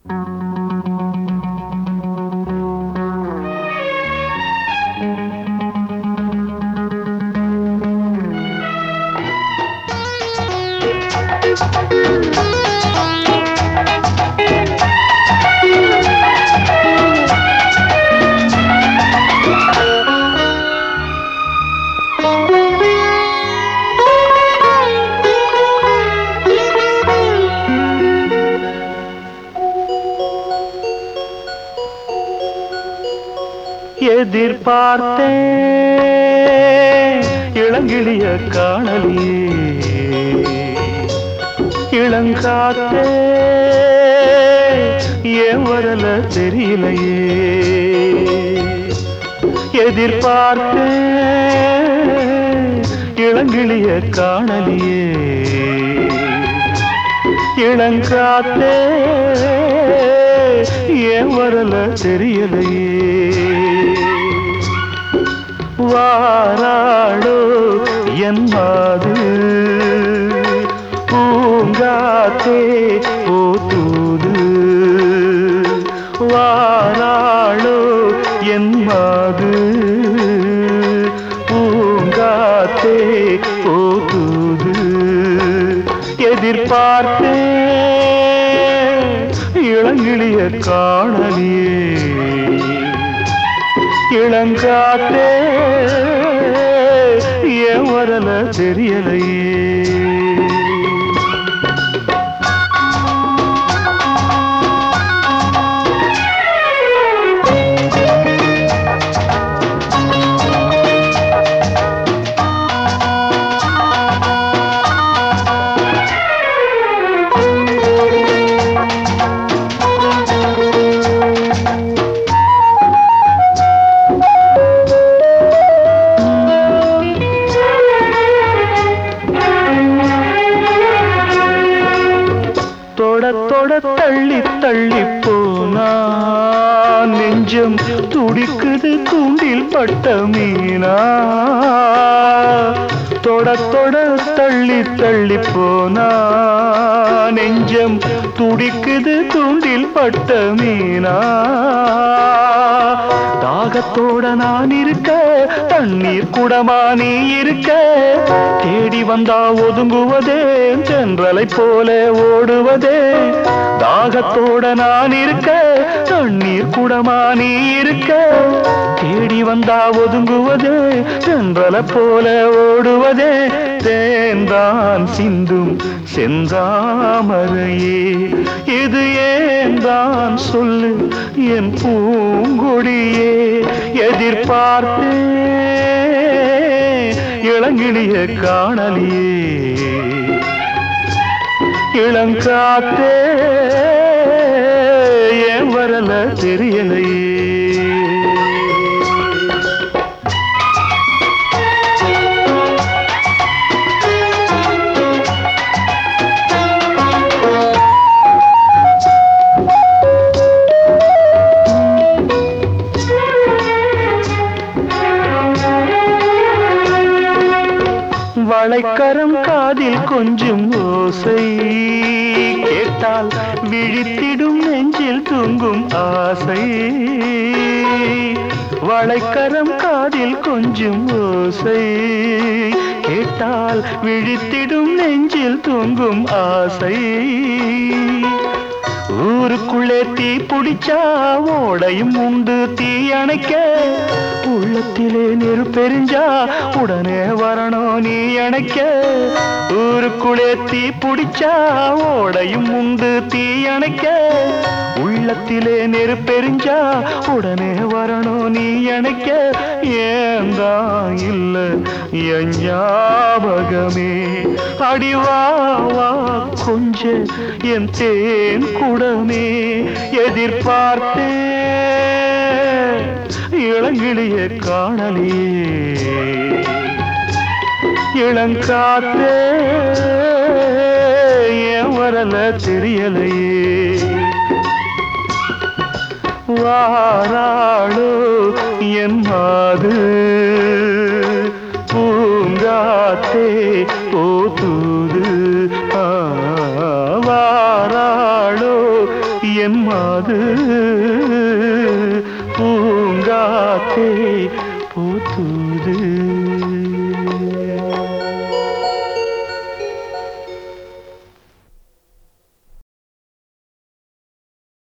எதிர்பார்த்தேன் இளங்கிளிய காணலியே இளங்காத்தே ஏன் வரல தெரியலையே எதிர்பார்த்தேன் இளங்கிளிய காணலியே இளங்காத்தே ஏன் வரல தெரியலையே வாராளோ என் மாது பூங்காத்தே போத்தூது வாராளோ என் மாது பூங்காத்தே போத்தூது எதிர்பார்த்தே இளங்கிளிய காணலியே இளங்காத்தே ஏன் வரல தெரியலையே தொட தொட தள்ளி தள்ளி போனா நெஞ்சம் துடிக்குது கூண்டில் பட்ட மீனா தொட தொட தள்ளி தள்ளி போனா நெஞ்சம் துடிக்குது கூண்டில் பட்ட மீனா தாகத்தோட நான் இருக்க தண்ணீர் குடமா நீ இருக்க தேடி வந்தா ஒதுங்குவதே சென்றலை போல ஓடுவதே தாகத்தோட நான் இருக்க தண்ணீர் குடமா நீ இருக்க தேடி வந்தா ஒதுங்குவதே சென்றலை போல ஓடுவதே தேன்தான் சிந்தும் செந்தாமரையே இது ஏன் தான் சொல்லு என் பூங்கொடியே எதிர்பார்த்தே இளங்கிளிய காணலியே இளங்காத்தே ஏன் வரல தெரியலையே வளைக்கரம் காதில் கொஞ்சம் ஓசை கேட்டால் விழித்திடும் நெஞ்சில் தூங்கும் ஆசை வளைக்கரம் காதில் கொஞ்சம் ஓசை கேட்டால் விழித்திடும் நெஞ்சில் தூங்கும் ஆசை ஊருக்குள்ளே தீ பிடிச்சா ஓடையும் உண்டு தீ அணைக்க உள்ளத்திலே நெருப்பெரிஞ்சா உடனே வரணும் நீ அணைக்க ஊருக்குள்ளே தீ பிடிச்சா ஓடையும் உண்டு தீ அணைக்க உள்ளத்திலே நெருப்பெரிஞ்சா உடனே வரணும் நீ அணைக்க ஏந்தான் இல்ல என் ஞாபகமே அடிவா வா கொஞ்ச என் தேன் குடமே எதிர்பார்த்தே இளங்கிளிய காணலியே இளங்காத்தே ஏன் வரல தெரியலையே வாராளோ என் மாது பூங்காத்தே போத்தூது ஆ, வாராளோ என் மாது பூங்காத்தே பூத்தூது